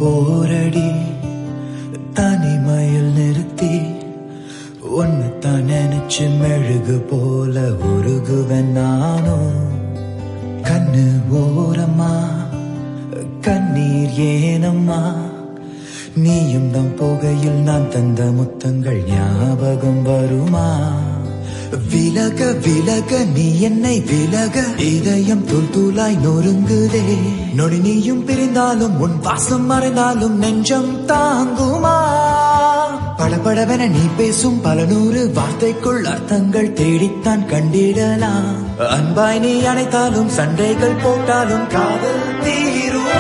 போரடி தனிமையில் நிறுத்தி ஒன்னுத்தான் நினைச்சு மெழுகு போல உருகுவேன் நானும் கண்ணு ஓரமா கண்ணீர் ஏனம்மா நீயும் தான் போகையில் நான் தந்த முத்தங்கள் ஞாபகம் வருமா விலக விலக நீ என்னை விலக இதயம் தூள் தூளாய் நொறுங்குதே நொடி நீயும் பிரிந்தாலும் உன் வாசம் மறைந்தாலும் நெஞ்சம் தாங்குமா படபடவென நீ பேசும் பல நூறு வார்த்தைக்குள் அர்த்தங்கள் தேடித்தான் கண்டிடலாம் அன்பாய் நீ அணைத்தாலும் சண்டைகள் போட்டாலும் காதல் தீருமா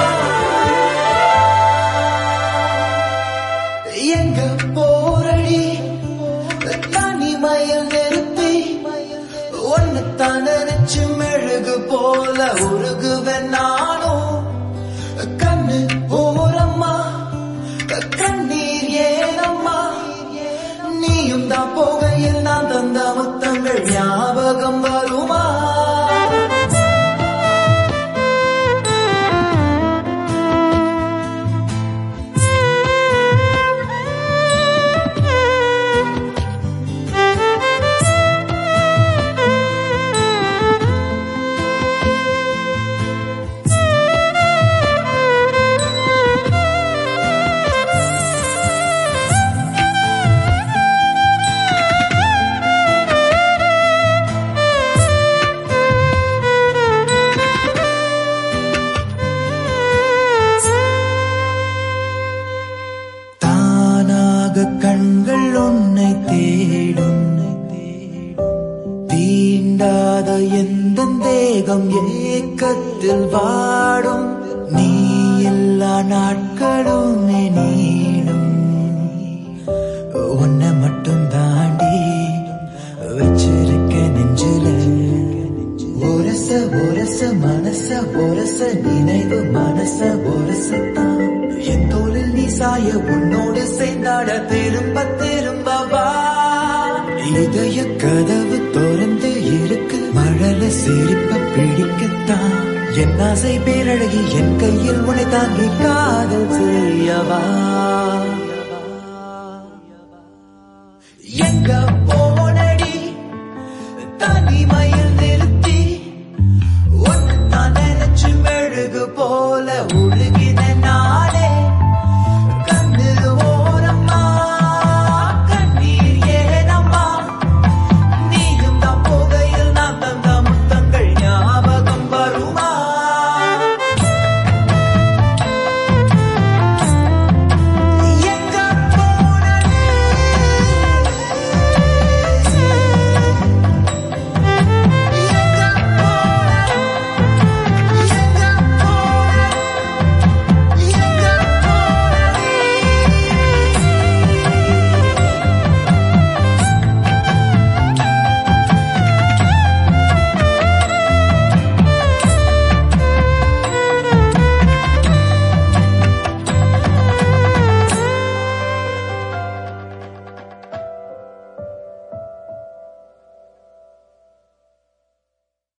எங்க போரடி தனிமையில் நிறுத்தி ஒன்னுத்தான் நினைச்சு மெழுகு போல உருகுவேன் நானும் கண்ணு ஓரம்மா கண்ணீர் ஏனம்மா நீயும் தான் போகையில் நான் தந்த முத்தங்கள் ஞாபகம் வருமா தானாக கண்கள் உன்னை தேடும் தீண்டாத எந்த தேகம் ஏக்கத்தில் வாடும் நீ எல்லா நாட்களும் நீடும் உன்னை மட்டும் தாண்டி வச்சிருக்க நெஞ்சில ஒரச ஒரச மனச ஒரச நினைவு மனச ஒரசத்தான் என் தோளில் நீ சாய உன்னோடு சேர்ந்தாட திரும்ப திரும்ப வா இதய கதவு திறந்து இருக்கு மழல சிரிப்ப பிடிக்கத்தான் என் ஆசை பேரழகி என் கையில் உனை தாங்கி காதல் செய்யவா எங்க